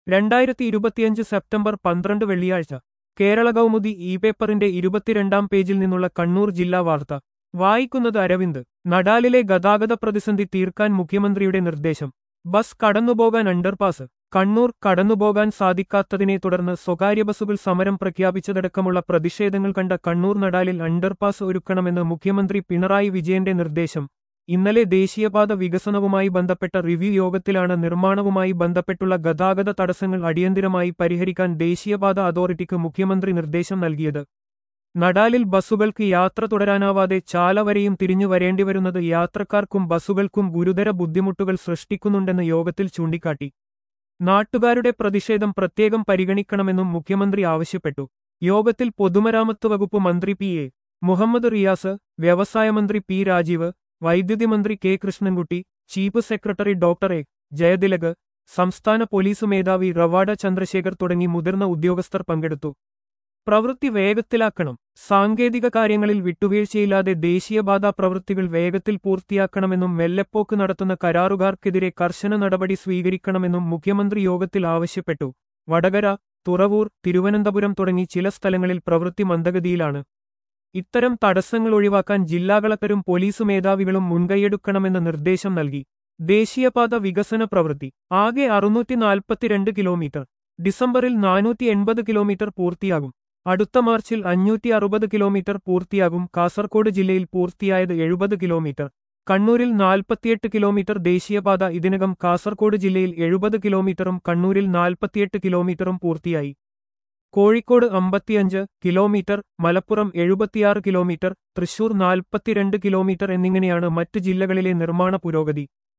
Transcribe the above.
രണ്ടായിരത്തി ഇരുപത്തിയഞ്ച് സെപ്റ്റംബർ പന്ത്രണ്ട് വെള്ളിയാഴ്ച കേരള കൗമുദി ഇ പേപ്പറിന്റെ ഇരുപത്തിരണ്ടാം പേജിൽ നിന്നുള്ള കണ്ണൂർ ജില്ലാ വാർത്ത വായിക്കുന്നത് അരവിന്ദ് നടാലിലെ ഗതാഗത പ്രതിസന്ധി തീർക്കാൻ മുഖ്യമന്ത്രിയുടെ നിർദ്ദേശം ബസ് കടന്നുപോകാൻ അണ്ടർപാസ് കണ്ണൂർ കടന്നുപോകാൻ സാധിക്കാത്തതിനെ തുടർന്ന് സ്വകാര്യ ബസ്സുകൾ സമരം പ്രഖ്യാപിച്ചതടക്കമുള്ള പ്രതിഷേധങ്ങൾ കണ്ട കണ്ണൂർ നടാലിൽ അണ്ടർപാസ് ഒരുക്കണമെന്ന് മുഖ്യമന്ത്രി പിണറായി വിജയന്റെ നിർദ്ദേശം ഇന്നലെ ദേശീയപാത വികസനവുമായി ബന്ധപ്പെട്ട റിവ്യൂ യോഗത്തിലാണ് നിർമ്മാണവുമായി ബന്ധപ്പെട്ടുള്ള ഗതാഗത തടസ്സങ്ങൾ അടിയന്തിരമായി പരിഹരിക്കാൻ ദേശീയപാത അതോറിറ്റിക്ക് മുഖ്യമന്ത്രി നിർദ്ദേശം നൽകിയത് നടാലിൽ ബസ്സുകൾക്ക് യാത്ര തുടരാനാവാതെ ചാല വരെയും തിരിഞ്ഞു വരേണ്ടിവരുന്നത് യാത്രക്കാർക്കും ബസ്സുകൾക്കും ഗുരുതര ബുദ്ധിമുട്ടുകൾ സൃഷ്ടിക്കുന്നുണ്ടെന്ന് യോഗത്തിൽ ചൂണ്ടിക്കാട്ടി നാട്ടുകാരുടെ പ്രതിഷേധം പ്രത്യേകം പരിഗണിക്കണമെന്നും മുഖ്യമന്ത്രി ആവശ്യപ്പെട്ടു യോഗത്തിൽ പൊതുമരാമത്ത് വകുപ്പ് മന്ത്രി പി എ മുഹമ്മദ് റിയാസ് വ്യവസായ മന്ത്രി പി രാജീവ് വൈദ്യുതി മന്ത്രി K Krishnankutty chief secretary doctor A Jayathilak സംസ്ഥാന പോലീസ് മേധാവി റവാഡ ചന്ദ്രശേഖർ തുടങ്ങി മുതിർന്ന ഉദ്യോഗസ്ഥർ പങ്കെടുത്തു പ്രവൃത്തി വേഗത്തിലാക്കണം സാങ്കേതിക കാര്യങ്ങളിൽ വിട്ടുവീഴ്ചയില്ലാതെ ദേശീയപാതാ പ്രവൃത്തികൾ വേഗത്തിൽ പൂർത്തിയാക്കണമെന്നും മെല്ലെപ്പോക്ക് നടത്തുന്ന കരാറുകാർക്കെതിരെ കർശന നടപടി സ്വീകരിക്കണമെന്നും മുഖ്യമന്ത്രി യോഗത്തിൽ ആവശ്യപ്പെട്ടു വടകര തുറവൂർ തിരുവനന്തപുരം തുടങ്ങി ചില സ്ഥലങ്ങളിൽ പ്രവൃത്തി മന്ദഗതിയിലാണ് ഇത്തരം തടസ്സങ്ങൾ ഒഴിവാക്കാൻ ജില്ലാ കളക്ടരും പോലീസ് മേധാവികളും മുൻകൈയെടുക്കണമെന്ന് നിർദ്ദേശം നൽകി ദേശീയപാത വികസന പ്രവൃത്തി ആകെ അറുന്നൂറ്റി നാൽപ്പത്തിരണ്ട് കിലോമീറ്റർ ഡിസംബറിൽ നാനൂറ്റി എൺപത് കിലോമീറ്റർ പൂർത്തിയാകും അടുത്ത മാർച്ചിൽ അഞ്ഞൂറ്റി അറുപത് കിലോമീറ്റർ പൂർത്തിയാകും കാസർകോട് ജില്ലയിൽ പൂർത്തിയായത് എഴുപത് കിലോമീറ്റർ കണ്ണൂരിൽ നാൽപ്പത്തിയെട്ട് കിലോമീറ്റർ ദേശീയപാത ഇതിനകം കാസർകോട് ജില്ലയിൽ എഴുപത് കിലോമീറ്ററും കണ്ണൂരിൽ നാൽപ്പത്തിയെട്ട് കിലോമീറ്ററും പൂർത്തിയായി കോഴിക്കോട് അമ്പത്തിയഞ്ച് കിലോമീറ്റർ മലപ്പുറം എഴുപത്തിയാറ് കിലോമീറ്റർ തൃശൂർ നാൽപ്പത്തിരണ്ട് കിലോമീറ്റർ എന്നിങ്ങനെയാണ് മറ്റ് ജില്ലകളിലെ നിർമ്മാണ പുരോഗതി